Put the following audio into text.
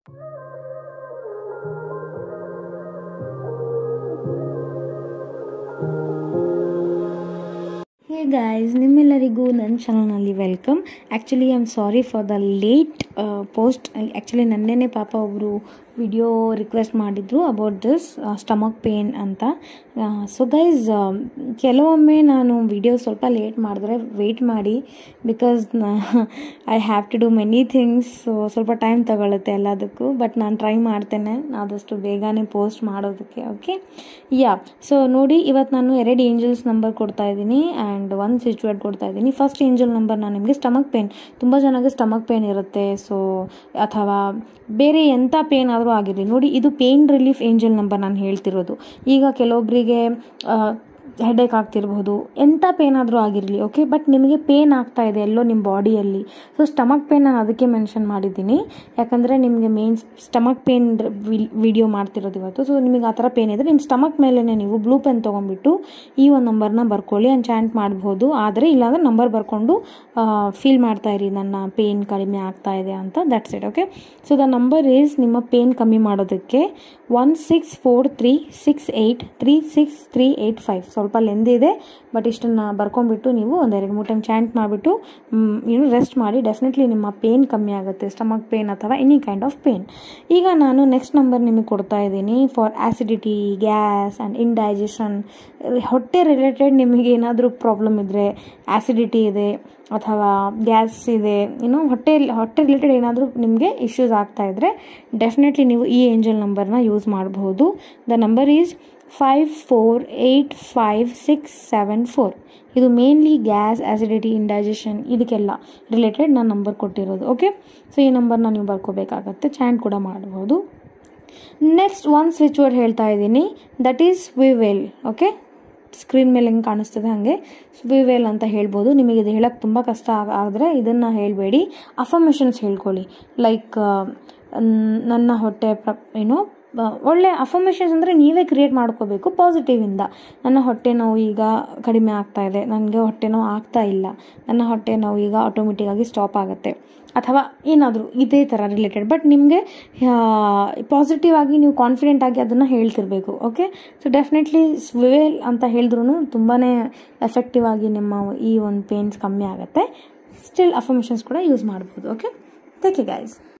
hey guys ನಿಮ್ಮೆಲ್ಲರಿಗೂ ನನ್ನ ಚಾನಲ್ನಲ್ಲಿ welcome actually I am sorry for the late post actually ನನ್ನೇನೆ ಪಾಪ ಒಬ್ಬರು ವಿಡಿಯೋ ರಿಕ್ವೆಸ್ಟ್ ಮಾಡಿದರು ಅಬೌಟ್ ದಿಸ್ ಸ್ಟಮಕ್ ಪೇನ್ ಅಂತ ಸೊ ಗೈಸ್ ಕೆಲವೊಮ್ಮೆ ನಾನು ವಿಡಿಯೋ ಸ್ವಲ್ಪ ಲೇಟ್ ಮಾಡಿದ್ರೆ ವೆಯ್ಟ್ ಮಾಡಿ because I have to do many things so ಸ್ವಲ್ಪ ಟೈಮ್ ತಗೊಳುತ್ತೆ ಎಲ್ಲದಕ್ಕೂ ಬಟ್ ನಾನು ಟ್ರೈ ಮಾಡ್ತೇನೆ ಆದಷ್ಟು ಬೇಗನೆ ಪೋಸ್ಟ್ ಮಾಡೋದಕ್ಕೆ ಓಕೆ ಯಾ ಸೊ ನೋಡಿ ಇವತ್ತು ನಾನು ಎರಡು ಏಂಜಲ್ಸ್ ನಂಬರ್ ಕೊಡ್ತಾ ಇದ್ದೀನಿ ಆ್ಯಂಡ್ ಒಂದು ಸಿಚುವೇಟ್ ಕೊಡ್ತಾ ಇದ್ದೀನಿ ಫಸ್ಟ್ ಏಂಜಲ್ ನಂಬರ್ ನಾನು ನಿಮಗೆ ಸ್ಟಮಕ್ ಪೇನ್ ತುಂಬ ಜನಕ್ಕೆ ಸ್ಟಮಕ್ ಪೇನ್ ಇರುತ್ತೆ ಸೊ ಅಥವಾ ಬೇರೆ ಎಂಥ ಪೇನ್ ಆದರೂ ಆಗಿರಲಿ ನೋಡಿ ಇದು ಪೇನ್ ರಿಲೀಫ್ ಏಂಜಲ್ ನಂಬರ್ ನಾನು ಹೇಳ್ತಿರೋದು ಈಗ ಕೆಲವೊಬ್ಬರಿಗೆ ಹೆಡೇಕ್ ಆಗ್ತಿರ್ಬೋದು ಎಂಥ ಪೇನ್ ಆದರೂ ಆಗಿರಲಿ ಓಕೆ ಬಟ್ ನಿಮಗೆ ಪೇನ್ ಆಗ್ತಾ ಇದೆ ಎಲ್ಲೋ ನಿಮ್ಮ ಬಾಡಿಯಲ್ಲಿ ಸೊ ಸ್ಟಮಕ್ ಪೇನ್ ನಾನು ಅದಕ್ಕೆ ಮೆನ್ಷನ್ ಮಾಡಿದ್ದೀನಿ ಯಾಕಂದರೆ ನಿಮಗೆ ಮೇನ್ ಸ್ಟಮಕ್ ಪೇನ್ ವಿಡಿಯೋ ಮಾಡ್ತಿರೋದು ಇವತ್ತು ಸೊ ನಿಮಗೆ ಆ ಥರ ಪೇನ್ ಇದ್ದರೆ ನಿಮ್ಮ ಸ್ಟಮಕ್ ಮೇಲೇ ನೀವು ಬ್ಲೂ ಪೆನ್ ತೊಗೊಂಡ್ಬಿಟ್ಟು ಈ ಒಂದು ನಂಬರ್ನ ಬರ್ಕೊಳ್ಳಿ ಆ್ಯಂಡ್ ಚಾಂಟ್ ಮಾಡ್ಬೋದು ಆದರೆ ಇಲ್ಲಾಂದರೆ ನಂಬರ್ ಬರ್ಕೊಂಡು ಫೀಲ್ ಮಾಡ್ತಾ ಇರಿ ನನ್ನ ಪೇನ್ ಕಡಿಮೆ ಆಗ್ತಾ ಇದೆ ಅಂತ that's it okay so the number is ನಿಮ್ಮ ಪೇನ್ ಕಮ್ಮಿ ಮಾಡೋದಕ್ಕೆ one six four three six eight three six three eight five ಸ್ವಲ್ಪ ಲೆಂದಿ ಇದೆ ಬಟ್ ಇಷ್ಟನ್ನು ಬರ್ಕೊಂಡ್ಬಿಟ್ಟು ನೀವು ಒಂದು ಎರಡು ಮೂರು ಟೈಮ್ ಚಾಂಟ್ ಮಾಡಿಬಿಟ್ಟು ಏನು ರೆಸ್ಟ್ ಮಾಡಿ ಡೆಫಿನೆಟ್ಲಿ ನಿಮ್ಮ ಪೇನ್ ಕಮ್ಮಿ ಆಗುತ್ತೆ ಸ್ಟಮಕ್ ಪೇನ್ ಅಥವಾ ಎನಿ ಕೈಂಡ್ ಆಫ್ ಪೇನ್ ಈಗ ನಾನು ನೆಕ್ಸ್ಟ್ ನಂಬರ್ ನಿಮಗೆ ಕೊಡ್ತಾ ಇದ್ದೀನಿ for acidity gas and indigestion ಹೊಟ್ಟೆ ರಿಲೇಟೆಡ್ ನಿಮಗೆ ಏನಾದರೂ ಪ್ರಾಬ್ಲಮ್ ಇದ್ದರೆ ಆ್ಯಸಿಡಿಟಿ ಇದೆ ಅಥವಾ ಗ್ಯಾಸ್ ಇದೆ ಏನೋ ಹೊಟ್ಟೆ ಹೊಟ್ಟೆ ರಿಲೇಟೆಡ್ ಏನಾದರೂ ನಿಮಗೆ ಇಶ್ಯೂಸ್ ಆಗ್ತಾ ಇದ್ದರೆ ಡೆಫಿನೆಟ್ಲಿ ನೀವು ಈ ಏಂಜಲ್ ನಂಬರ್ನ ಯೂಸ್ ಮಾಡಬಹುದು the number is five four eight five six seven four ಇದು ಮೇನ್ಲಿ ಗ್ಯಾಸ್ ಆ್ಯಸಿಡಿಟಿ ಇಂಡೈಜೆಷನ್ ಇದಕ್ಕೆಲ್ಲ ರಿಲೇಟೆಡ್ ನಾನು ನಂಬರ್ ಕೊಟ್ಟಿರೋದು ಓಕೆ ಸೊ ಈ ನಂಬರ್ನ ನೀವು ಬರ್ಕೋಬೇಕಾಗತ್ತೆ ಚಾಂಟ್ ಕೂಡ ಮಾಡ್ಬೋದು ನೆಕ್ಸ್ಟ್ ಒನ್ ಸ್ವಿಚ್ ವರ್ಡ್ ಹೇಳ್ತಾ ಇದ್ದೀನಿ ದಟ್ ಈಸ್ ವಿವೆಲ್ ಓಕೆ ಸ್ಕ್ರೀನ್ ಮೇಲೆ ಹೆಂಗೆ ಕಾಣಿಸ್ತದೆ ಹಾಗೆ ವಿವೇಲ್ ಅಂತ ಹೇಳ್ಬೋದು ನಿಮಗೆ ಇದು ಹೇಳೋಕ್ಕೆ ತುಂಬ ಕಷ್ಟ ಆದರೆ ಇದನ್ನು ಹೇಳಬೇಡಿ ಅಫರ್ಮೇಷನ್ಸ್ ಹೇಳ್ಕೊಳ್ಳಿ ಲೈಕ್ ನನ್ನ ಹೊಟ್ಟೆ ಪ್ರ ಏನೋ ಒಳ್ಳೆ ಅಫರ್ಮೇಷನ್ಸ್ ಅಂದರೆ ನೀವೇ ಕ್ರಿಯೇಟ್ ಮಾಡ್ಕೋಬೇಕು ಪಾಸಿಟಿವಿಂದ ನನ್ನ ಹೊಟ್ಟೆ ನೋವು ಈಗ ಕಡಿಮೆ ಆಗ್ತಾ ಇದೆ ನನಗೆ ಹೊಟ್ಟೆ ನೋವು ಆಗ್ತಾ ಇಲ್ಲ ನನ್ನ ಹೊಟ್ಟೆ ನೋವು ಈಗ ಆಟೋಮೆಟಿಕ್ಕಾಗಿ ಸ್ಟಾಪ್ ಆಗುತ್ತೆ ಅಥವಾ ಏನಾದರೂ ಇದೇ ಥರ ರಿಲೇಟೆಡ್ ಬಟ್ ನಿಮಗೆ ಪಾಸಿಟಿವ್ ಆಗಿ ನೀವು ಕಾನ್ಫಿಡೆಂಟ್ ಆಗಿ ಅದನ್ನು ಹೇಳ್ತಿರ್ಬೇಕು ಓಕೆ ಸೊ ಡೆಫಿನೆಟ್ಲಿ ವಿವೇಲ್ ಅಂತ ಹೇಳಿದ್ರು ತುಂಬಾ ಎಫೆಕ್ಟಿವ್ ಆಗಿ ನಿಮ್ಮ ಈ ಒಂದು ಪೇನ್ಸ್ ಕಮ್ಮಿ ಆಗುತ್ತೆ ಸ್ಟಿಲ್ ಅಫರ್ಮೇಷನ್ಸ್ ಕೂಡ ಯೂಸ್ ಮಾಡ್ಬೋದು ಓಕೆ ಥ್ಯಾಂಕ್ ಯು ಗೈಸ್